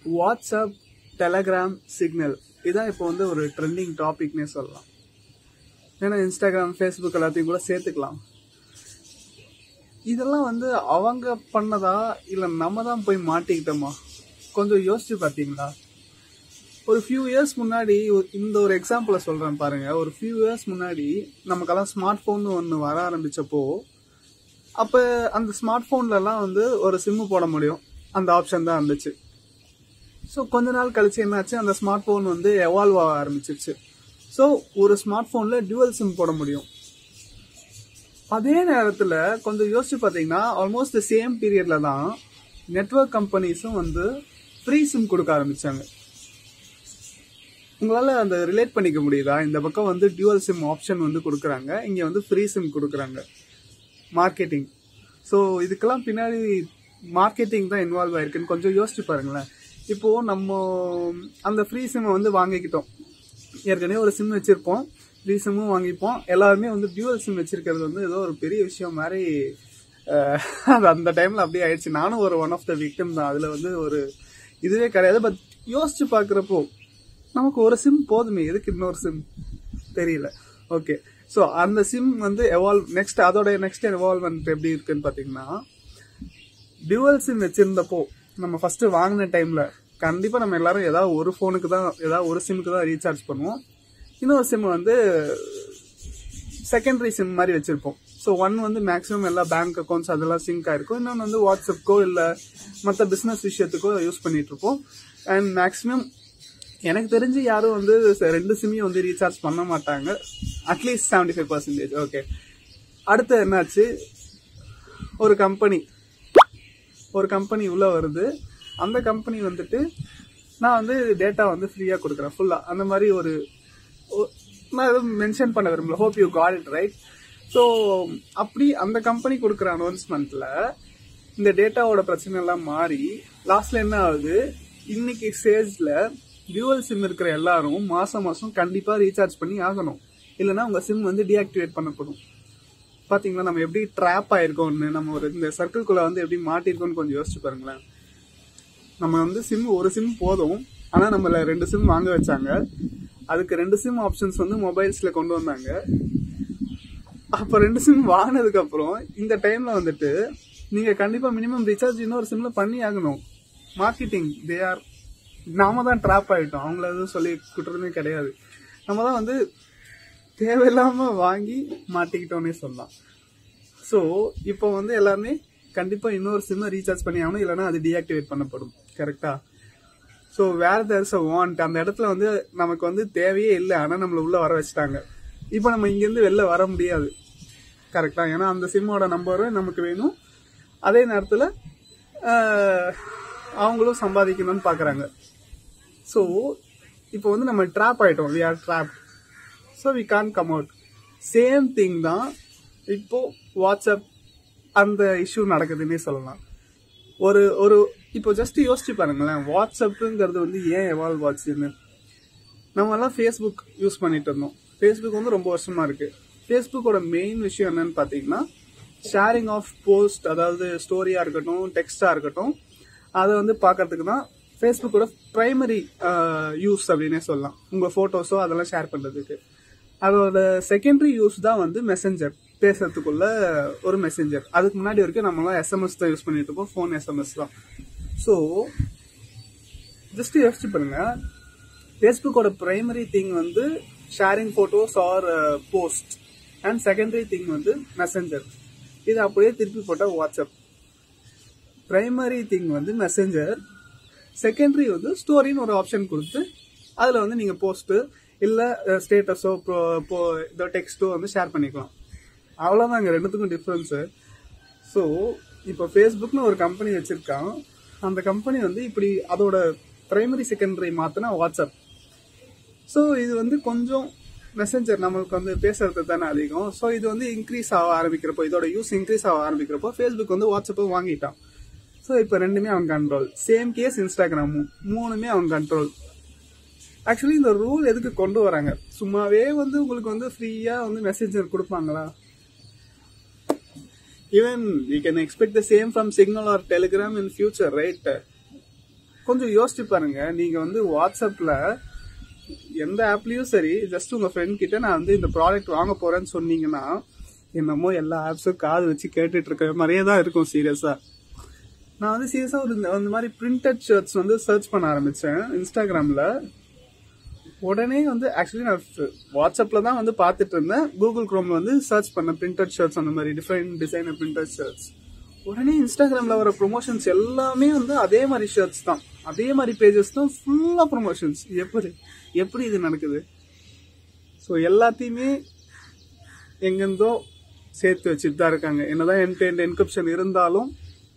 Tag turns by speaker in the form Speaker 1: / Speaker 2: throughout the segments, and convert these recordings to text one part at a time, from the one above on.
Speaker 1: WhatsApp Telegram signal இதான் இப்போ வந்து ஒரு ட்ரெண்டிங் டாபிக்னே சொல்லலாம் ஏன்னா இன்ஸ்டாகிராம் ஃபேஸ்புக் எல்லாத்தையும் கூட சேர்த்துக்கலாம் இதெல்லாம் வந்து அவங்க பண்ணதா இல்லை நம்ம தான் போய் மாட்டிக்கிட்டோமா கொஞ்சம் யோசிச்சு பார்த்தீங்களா ஒரு ஃபியூ இயர்ஸ் முன்னாடி ஒரு- இந்த ஒரு எக்ஸாம்பிளை சொல்கிறேன் பாருங்க ஒரு ஃபியூ இயர்ஸ் முன்னாடி நமக்கெல்லாம் ஸ்மார்ட் ஃபோன் ஒன்று வர ஆரம்பிச்சப்போ அப்போ அந்த ஸ்மார்ட் ஃபோன்லலாம் வந்து ஒரு சிம்மு போட முடியும் அந்த ஆப்ஷன் தான் இருந்துச்சு ஸோ கொஞ்ச நாள் கழிச்சு என்னாச்சு அந்த ஸ்மார்ட் ஃபோன் வந்து எவால்வ் ஆக ஆரம்பிச்சிருச்சு ஸோ ஒரு ஸ்மார்ட் ஃபோனில் டியூவல் சிம் போட முடியும் அதே நேரத்தில் கொஞ்சம் யோசிச்சு பார்த்தீங்கன்னா ஆல்மோஸ்ட் சேம் பீரியட்ல தான் நெட்வொர்க் கம்பெனிஸும் வந்து ஃப்ரீ சிம் கொடுக்க ஆரம்பிச்சாங்க உங்களால அந்த ரிலேட் பண்ணிக்க முடியுதா இந்த பக்கம் வந்து டியூவல் சிம் ஆப்ஷன் வந்து கொடுக்குறாங்க இங்க வந்து ஃப்ரீ சிம் கொடுக்குறாங்க மார்க்கெட்டிங் ஸோ இதுக்கெல்லாம் பின்னாடி மார்க்கெட்டிங் தான் இன்வால்வ் ஆயிருக்குன்னு கொஞ்சம் யோசிச்சு பாருங்களேன் இப்போ நம்ம அந்த ஃப்ரீ சிம்மை வந்து வாங்கிக்கிட்டோம் ஏற்கனவே ஒரு சிம் வச்சிருப்போம் ஃப்ரீ சிம்மும் வாங்கிப்போம் எல்லாருமே வந்து டியூவல் சிம் வச்சிருக்கிறது வந்து ஏதோ ஒரு பெரிய விஷயம் மாதிரி அஹ், அது அந்த டைம்ல அப்படியே ஆயிடுச்சு நானும் ஒரு ஒன் ஆஃப் த விக்டிம் தான் அதுல வந்து ஒரு இதுவே கிடையாது பட் யோசிச்சு பார்க்குறப்போ நமக்கு ஒரு சிம் போதுமே எதுக்கு இன்னொரு சிம் தெரியல ஓகே ஸோ அந்த சிம் வந்து எவால்வ் நெக்ஸ்ட் அதோட நெக்ஸ்ட் எவால்வ்மெண்ட் எப்படி இருக்குன்னு பார்த்தீங்கன்னா டியூவல் சிம் வச்சிருந்தப்போ நம்ம ஃபர்ஸ்ட் வாங்கின டைம்ல கண்டிப்பா நம்ம எல்லாரும் ஏதாவது ஒரு ஃபோனுக்கு தான் ஏதாவது ஒரு சிம்முக்கு தான் ரீசார்ஜ் பண்ணுவோம் இன்னொரு சிம் வந்து செகண்டரி சிம் மாதிரி வச்சிருப்போம் ஸோ ஒன் வந்து மேக்ஸிமம் எல்லா பேங்க் அக்கௌண்ட்ஸ் அதெல்லாம் சிங்க் ஆயிருக்கும் இன்னொன்று வந்து வாட்ஸ்அப்க்கோ இல்லை மற்ற பிஸ்னஸ் விஷயத்துக்கோ யூஸ் பண்ணிட்டு இருப்போம் அண்ட் மேக்ஸிமம் எனக்கு தெரிஞ்சு யாரும் வந்து ச- ரெண்டு சிம்மையும் வந்து ரீசார்ஜ் பண்ண மாட்டாங்க at least seventy five percentage okay அடுத்து என்னாச்சு ஒரு கம்பெனி ஒரு கம்பெனி உள்ள வருது அந்த கம்பெனி வந்துட்டு நான் வந்து டேட்டா வந்து ஃப்ரீயா கொடுக்குறேன் ஃபுல்லா அந்த மாதிரி ஒரு ஒ- நான் எதுவும் மென்ஷன் பண்ண விரும்பல hope you got it right so அப்படி அந்த கம்பெனி கொடுக்குற அனௌன்ஸ்மெண்ட்ல இந்த டேட்டாவோட பிரச்சனை எல்லாம் மாறி லாஸ்ட்ல என்ன ஆகுது இன்னைக்கு ஸ்டேஜ்ல டியூவல் சிம் இருக்கிற எல்லாரும் மாசம் மாசம் கண்டிப்பா ரீசார்ஜ் பண்ணி ஆகணும் இல்லைன்னா உங்க சிம் வந்து டீஆக்டிவேட் பண்ணப்படும் பாத்தீங்களா நம்ம எப்படி ட்ராப் ஆயிருக்கோம்னு நம்ம ஒரு இந்த சர்க்கிள்குள்ள வந்து எப்படி மாட்டிருக்கோம்னு கொஞ்சம் யோசிச்சு பாருங்களேன் நம்ம வந்து சிம் ஒரு சிம் போதும் ஆனா நம்மள ரெண்டு சிம் வாங்க வச்சாங்க அதுக்கு ரெண்டு சிம் ஆப்ஷன்ஸ் வந்து மொபைல்ஸ்ல கொண்டு வந்தாங்க அப்ப ரெண்டு சிம் வாங்கினதுக்கு அப்புறம் இந்த டைம்ல வந்துட்டு நீங்க கண்டிப்பா மினிமம் ரீசார்ஜ் இன்னொரு சிம்ல பண்ணி ஆகணும் மார்க்கெட்டிங் தே ஆர் நாம தான் ட்ராப் ஆயிட்டோம் அவங்கள எதுவும் சொல்லி குட்டுறதுமே கிடையாது நம்ம தான் வந்து தேவையில்லாம வாங்கி மாட்டிக்கிட்டோன்னே சொல்லலாம் ஸோ இப்போ வந்து எல்லாருமே கண்டிப்பா இன்னொரு சிம்மை ரீசார்ஜ் பண்ணி ஆகணும் இல்லைன்னா அது டீஆக்டிவேட் பண்ணப்படும் கரெக்டா ஸோ வேற தேர்ஸ் அ வாண்ட் அந்த இடத்துல வந்து நமக்கு வந்து தேவையே இல்லை ஆனால் நம்மள உள்ள வர வச்சுட்டாங்க இப்போ நம்ம இங்கேருந்து வெளில வர முடியாது கரெக்டா ஏன்னா அந்த சிம்மோட நம்பரும் நமக்கு வேணும் அதே நேரத்தில் அவங்களும் சம்பாதிக்கணும்னு பார்க்குறாங்க ஸோ இப்போ வந்து நம்ம ட்ராப் ஆயிட்டோம் we are drop so we can come out same thing தான் இப்போ வாட்ஸ்அப் அந்த இஷ்யூ நடக்குதுன்னே சொல்லலாம் ஒரு ஒரு இப்போ ஜஸ்ட் யோசிச்சு பாருங்களேன் வாட்ஸ்அப்புங்கிறது வந்து ஏன் எவால்வ் ஆச்சுன்னு நம்ம எல்லாம் ஃபேஸ்புக் யூஸ் பண்ணிட்டு இருந்தோம் ஃபேஸ்புக் வந்து ரொம்ப வருஷமா இருக்கு ஃபேஸ்புக்கோட மெயின் விஷயம் என்னன்னு பார்த்தீங்கன்னா ஷேரிங் ஆஃப் போஸ்ட் அதாவது ஸ்டோரியா இருக்கட்டும் டெக்ஸ்டா இருக்கட்டும் அதை வந்து பார்க்கறதுக்கு தான் ஃபேஸ்புக்கோட பிரைமரி யூஸ் அப்படின்னே சொல்லலாம் உங்க போட்டோஸோ அதெல்லாம் ஷேர் பண்றதுக்கு அதோட செகண்டரி யூஸ் தான் வந்து மெசஞ்சர் பேசுறதுக்குள்ள ஒரு மெசஞ்சர் அதுக்கு முன்னாடி வரைக்கும் நம்மளாம் எஸ்எம்எஸ் தான் யூஸ் பண்ணிட்டு இருப்போம் ஃபோன் எஸ்எம்எஸ் தான் ஸோ ஜஸ்ட் யோசிச்சு பாருங்க ஃபேஸ்புக்கோட பிரைமரி திங் வந்து sharing photos or post and secondary thing வந்து மெசஞ்சர் இது அப்படியே திருப்பி போட்டால் வாட்ஸ்அப் பிரைமரி திங் வந்து மெசஞ்சர் செகண்டரி வந்து ஸ்டோரின்னு ஒரு ஆப்ஷன் கொடுத்து அதில் வந்து நீங்கள் போஸ்ட்டு இல்லை ஸ்டேட்டஸோ ப்ரோ இதோ டெக்ஸ்ட்டோ வந்து ஷேர் பண்ணிக்கலாம் அவ்வளோதாங்க ரெண்டுத்துக்கும் டிஃப்ரென்ஸு ஸோ இப்போ ஃபேஸ்புக்னு ஒரு கம்பெனி வச்சிருக்கான் அந்த கம்பெனி வந்து இப்படி அதோட பிரைமரி செகண்டரி மாற்றினா வாட்ஸ்அப் ஸோ இது வந்து கொஞ்சம் மெசஞ்சர் நம்மளுக்கு வந்து பேசுறது தானே அதிகம் ஸோ இது வந்து இன்க்ரீஸ் ஆக ஆரம்பிக்கிறப்போ இதோட யூஸ் இன்க்ரீஸ் ஆக ஆரம்பிக்கிறப்போ ஃபேஸ்புக் வந்து வாட்ஸ்அப்பை வாங்கிட்டான் ஸோ இப்போ ரெண்டுமே அவன் கண்ட்ரோல் சேம் கேஸ் இன்ஸ்டாகிராமும் மூணுமே அவன் கண்ட்ரோல் ஆக்சுவலி இந்த ரூல் எதுக்கு கொண்டு வராங்க சும்மாவே வந்து உங்களுக்கு வந்து ஃப்ரீயா வந்து மெசேஜர் கொடுப்பாங்களா even you can expect the same from Signal or Telegram in future right கொஞ்சம் யோசிச்சு பாருங்க நீங்க வந்து வாட்ஸ்அப்ல எந்த ஆப்லயும் சரி ஜஸ்ட் உங்க ஃப்ரெண்ட் கிட்ட நான் வந்து இந்த ப்ராடக்ட் வாங்க போறேன்னு சொன்னீங்கன்னா என்னமோ எல்லா ஆப்ஸும் காது வச்சு கேட்டுட்டு இருக்க மாதிரியே தான் இருக்கும் சீரியஸா நான் வந்து சீரியஸா ஒரு இந்த- இந்த மாதிரி பிரிண்டட் ஷர்ட்ஸ் வந்து சர்ச் பண்ண ஆரம்பிச்சேன் இன்ஸ்டாகிராம்ல உடனே வந்து ஆக்சுவலி நான் வாட்ஸ்அப்ல தான் வந்து பார்த்துட்டு இருந்தேன் கூகுள் குரோம்ல வந்து சர்ச் பண்ணேன் பிரிண்டட் ஷர்ட்ஸ் அந்த மாதிரி டிஃப்ரெண்ட் டிசைனர் பிரிண்டட் ஷர்ட்ஸ் உடனே இன்ஸ்டாகிராம்ல வர ப்ரொமோஷன்ஸ் எல்லாமே வந்து அதே மாதிரி ஷர்ட்ஸ் தான் அதே மாதிரி பேஜஸ் தான் ஃபுல்லா ப்ரொமோஷன்ஸ் எப்படி எப்படி இது நடக்குது ஸோ எல்லாத்தையுமே எங்கேருந்தோ சேர்த்து வச்சுட்டு தான் இருக்காங்க என்னதான் என் எண்ட் என்கிரிப்ஷன் இருந்தாலும்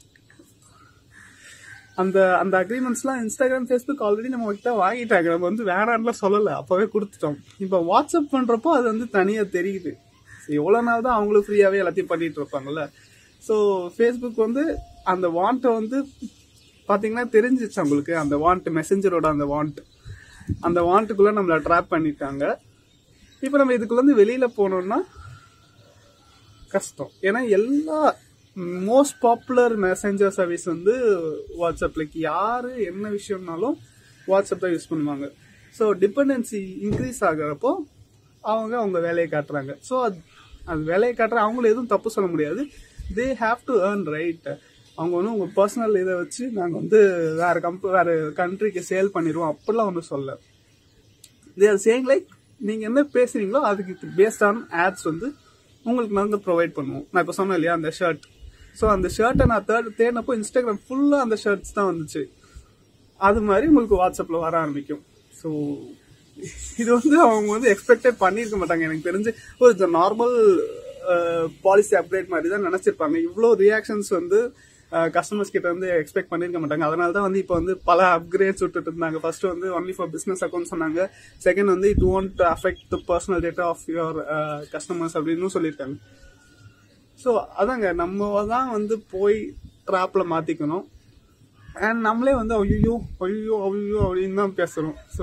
Speaker 1: அந்த அந்த அக்ரிமெண்ட்ஸ்லாம் இன்ஸ்டாகிராம் ஃபேஸ்புக் ஆல்ரெடி நம்ம கிட்ட வாங்கிட்டாங்க நம்ம வந்து வேணான்லாம் சொல்லலை அப்போவே கொடுத்துட்டோம் இப்போ வாட்ஸ்அப் பண்ணுறப்போ அது வந்து தனியாக தெரியுது எவ்வளோ நாள் தான் அவங்களும் ஃப்ரீயாகவே எல்லாத்தையும் பண்ணிட்டு இருப்பாங்கல்ல ஸோ ஃபேஸ்புக் வந்து அந்த வாண்ட்டை வந்து பார்த்தீங்கன்னா தெரிஞ்சிச்சு அவங்களுக்கு அந்த வாண்ட் மெசஞ்சரோட அந்த வாண்ட் அந்த வாண்ட்டுக்குள்ளே நம்மளை ட்ராப் பண்ணிட்டாங்க இப்போ நம்ம இதுக்குள்ளேருந்து வெளியில் போனோம்னா கஷ்டம் ஏன்னா எல்லா மோஸ்ட் பாப்புலர் மெசஞ்சர் சர்வீஸ் வந்து வாட்ஸ்அப் லைக் யாரு என்ன விஷயம்னாலும் வாட்ஸ்அப் தான் யூஸ் பண்ணுவாங்க ஸோ டிபெண்டன்சி இன்க்ரீஸ் ஆகிறப்போ அவங்க அவங்க வேலையை காட்டுறாங்க ஸோ அது அது வேலையை காட்டுற அவங்களும் எதுவும் தப்பு சொல்ல முடியாது they have to earn right அவங்க வந்து உங்க பர்சனல் இதை வச்சு நாங்கள் வந்து வேற கம்ப வேற கண்ட்ரிக்கு சேல் பண்ணிடுவோம் அப்படிலாம் ஒன்றும் சொல்ல தே ஆர் சேயிங் லைக் நீங்க என்ன பேசுறீங்களோ அதுக்கு பேஸ்ட் ஆன் ஆட்ஸ் வந்து உங்களுக்கு நான் வந்து ப்ரொவைட் பண்ணுவோம் நான் இப்போ சொன்னேன் இல்லையா அந்த ஷர்ட் ஸோ அந்த ஷர்ட்டை நான் தேர்ட் தேடினப்போ இன்ஸ்டாகிராம் ஃபுல்லாக அந்த ஷர்ட்ஸ் தான் வந்துச்சு அது மாதிரி உங்களுக்கு வாட்ஸ்அப்பில் வர ஆரம்பிக்கும் ஸோ இது வந்து அவங்க வந்து எக்ஸ்பெக்டே பண்ணியிருக்க மாட்டாங்க எனக்கு தெரிஞ்சு ஒரு நார்மல் பாலிசி அப்டேட் மாதிரி தான் நினைச்சிருப்பாங்க இவ்வளோ ரியாக்ஷன்ஸ் வந்து கஸ்டமர்ஸ் கிட்ட வந்து எக்ஸ்பெக்ட் பண்ணிருக்க மாட்டாங்க அதனால தான் வந்து இப்போ வந்து பல அப்கிரேட்ஸ் விட்டுட்டு இருந்தாங்க ஃபர்ஸ்ட் வந்து ஒன்லி ஃபார் பிசினஸ் அக்கௌண்ட் சொன்னாங்க செகண்ட் வந்து it won't affect the personal data of your customers அப்படின்னு சொல்லியிருக்காங்க ஸோ அதாங்க நம்ம தான் வந்து போய் ட்ராப்ல மாத்திக்கணும் அண்ட் நம்மளே வந்து ஐயோ ஐயோ ஐயோ அப்படின்னு தான் பேசுறோம் ஸோ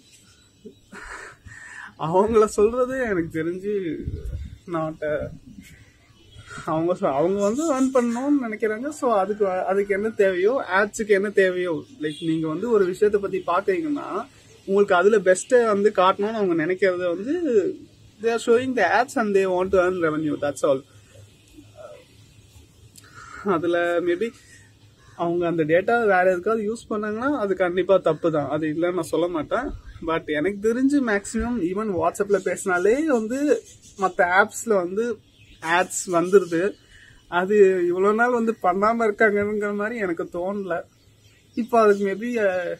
Speaker 1: அவங்கள சொல்றது எனக்கு தெரிஞ்சு நாட் அவங்க சொ- அவங்க வந்து ரன் பண்ணணும்னு நினைக்கிறாங்க ஸோ அதுக்கு அதுக்கு என்ன தேவையோ ஆட்ஸுக்கு என்ன தேவையோ லைக் நீங்க வந்து ஒரு விஷயத்த பத்தி பாக்குறீங்கன்னா உங்களுக்கு அதுல பெஸ்ட்டை வந்து காட்டணும்னு அவங்க நினைக்கிறது வந்து they are showing the ads and they want to earn revenue that's all அதுல மேபி அவங்க அந்த டேட்டா வேற எதுக்காவது யூஸ் பண்ணாங்கன்னா அது கண்டிப்பா தப்பு தான் அது இல்லைன்னு நான் சொல்ல மாட்டேன் பட் எனக்கு தெரிஞ்சு மேக்ஸிமம் ஈவன் வாட்ஸ்அப்ல பேசினாலே வந்து மற்ற ஆப்ஸ்ல வந்து ஆட்ஸ் வந்துருது அது இவ்வளவு நாள் வந்து பண்ணாம இருக்காங்கங்கிற மாதிரி எனக்கு தோணல இப்போ அதுக்கு மேபி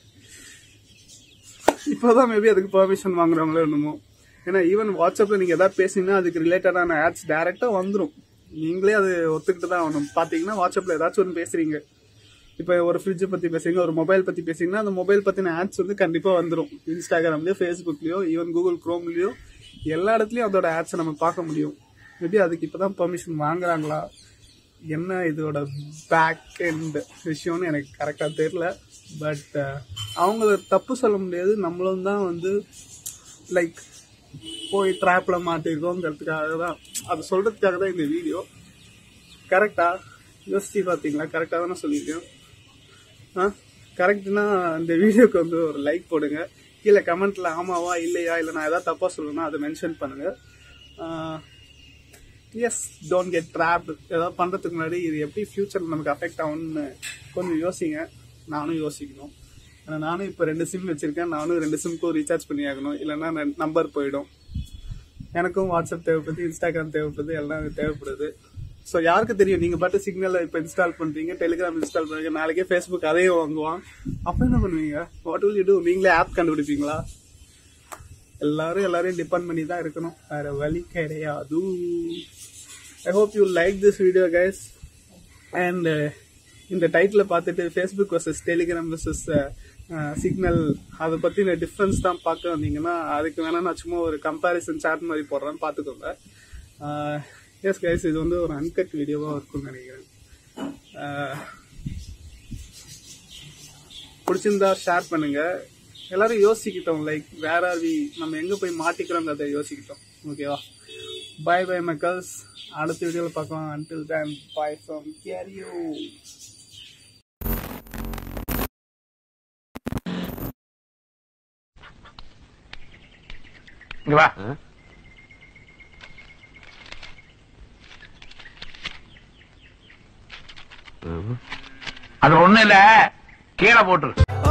Speaker 1: இப்போதான் மேபி அதுக்கு பெர்மிஷன் வாங்குறாங்களோ என்னமோ ஏன்னா ஈவன் வாட்ஸ்அப்ல நீங்க ஏதாவது பேசினா அதுக்கு ரிலேட்டடான ஆட்ஸ் டைரக்டா வந்துரும் நீங்களே அது ஒத்துக்கிட்டு தான் ஆகணும் பாத்தீங்கன்னா வாட்ஸ்அப்ல ஏதாச்சும் ஒன்று பேசுறீங்க இப்போ ஒரு ஃப்ரிட்ஜை பத்தி பேசுறீங்க ஒரு மொபைல் பத்தி பேசுறீங்கன்னா அந்த மொபைல் பத்தின ஆட்ஸ் வந்து கண்டிப்பா வந்துரும் இன்ஸ்டாகிராம்லயோ ஃபேஸ்புக்லயோ ஈவன் கூகுள் குரோம்லயோ எல்லா இடத்துலயும் அதோட ஆட்ஸை நம்ம பார்க்க முடியும் மேபி அதுக்கு இப்பதான் பெர்மிஷன் வாங்குறாங்களா என்ன இதோட பேக் எண்ட் விஷயம்னு எனக்கு கரெக்டா தெரியல பட் அவங்கள தப்பு சொல்ல முடியாது நம்மளும் தான் வந்து லைக் போய் ட்ராப்ல மாட்டிருக்கோங்கிறதுக்காக தான் அது சொல்றதுக்காக தான் இந்த வீடியோ கரெக்டா யோசிச்சு பார்த்தீங்களா கரெக்டாக தானே சொல்லியிருக்கேன் ஆ கரெக்ட்னா இந்த வீடியோக்கு வந்து ஒரு லைக் போடுங்க கீழே கமெண்ட்ல ஆமாவா இல்லையா இல்லை நான் ஏதாவது தப்பா சொல்லணும்னா அதை மென்ஷன் பண்ணுங்க எஸ் டோன்ட் கெட் ட்ராப்டு ஏதாவது பண்றதுக்கு முன்னாடி இது எப்படி ஃபியூச்சர் நமக்கு அஃபெக்ட் ஆகும்னு கொஞ்சம் யோசிங்க நானும் யோசிக்கணும் ஏன்னா நானும் இப்போ ரெண்டு சிம் வச்சிருக்கேன் நானும் ரெண்டு சிம்க்கும் ரீசார்ஜ் பண்ணி ஆகணும் இல்லைன்னா நம்பர் போயிடும் எனக்கும் வாட்ஸ்அப் தேவைப்படுது இன்ஸ்டாகிராம் தேவைப்படுது எல்லாம் தேவைப்படுது ஸோ யாருக்கு தெரியும் நீங்க பாட்டு சிக்னல் இப்போ இன்ஸ்டால் பண்றீங்க டெலிகிராம் இன்ஸ்டால் பண்றீங்க நாளைக்கே ஃபேஸ்புக் அதையும் வாங்குவான் அப்ப என்ன பண்ணுவீங்க வாட் வில் யூ டூ நீங்களே ஆப் கண்டுபிடிப்பீங்களா எல்லாரும் எல்லாரையும் டிபெண்ட் பண்ணி தான் இருக்கணும் வேற வழி கிடையாது I hope you like this video guys and இந்த டைட்டில் பார்த்துட்டு Facebook versus Telegram versus Signal அதை பற்றின டிஃப்ரென்ஸ் தான் பார்க்க வந்தீங்கன்னா அதுக்கு வேணா நான் சும்மா ஒரு கம்பேரிசன் சார்ட் மாதிரி போடுறேன்னு பார்த்துக்கோங்க எஸ் கைஸ் இது வந்து ஒரு அன்கட் வீடியோவாக இருக்கும்னு நினைக்கிறேன் ஆஹ் பிடிச்சிருந்தா ஷேர் பண்ணுங்க எல்லாரும் யோசிக்கிட்டோம் லைக் வேற வி நம்ம எங்க போய் மாட்டிக்கிறோங்கிறத யோசிக்கிட்டோம் ஓகேவா பை பை மக்கள்ஸ் அடுத்த வீடியோவில் பார்க்கலாம் அன்டில் டைம் பை ஃப்ரம் கேரியோ
Speaker 2: இங்க வா அது ஒண்ணு இல்ல கீழே போட்டுரு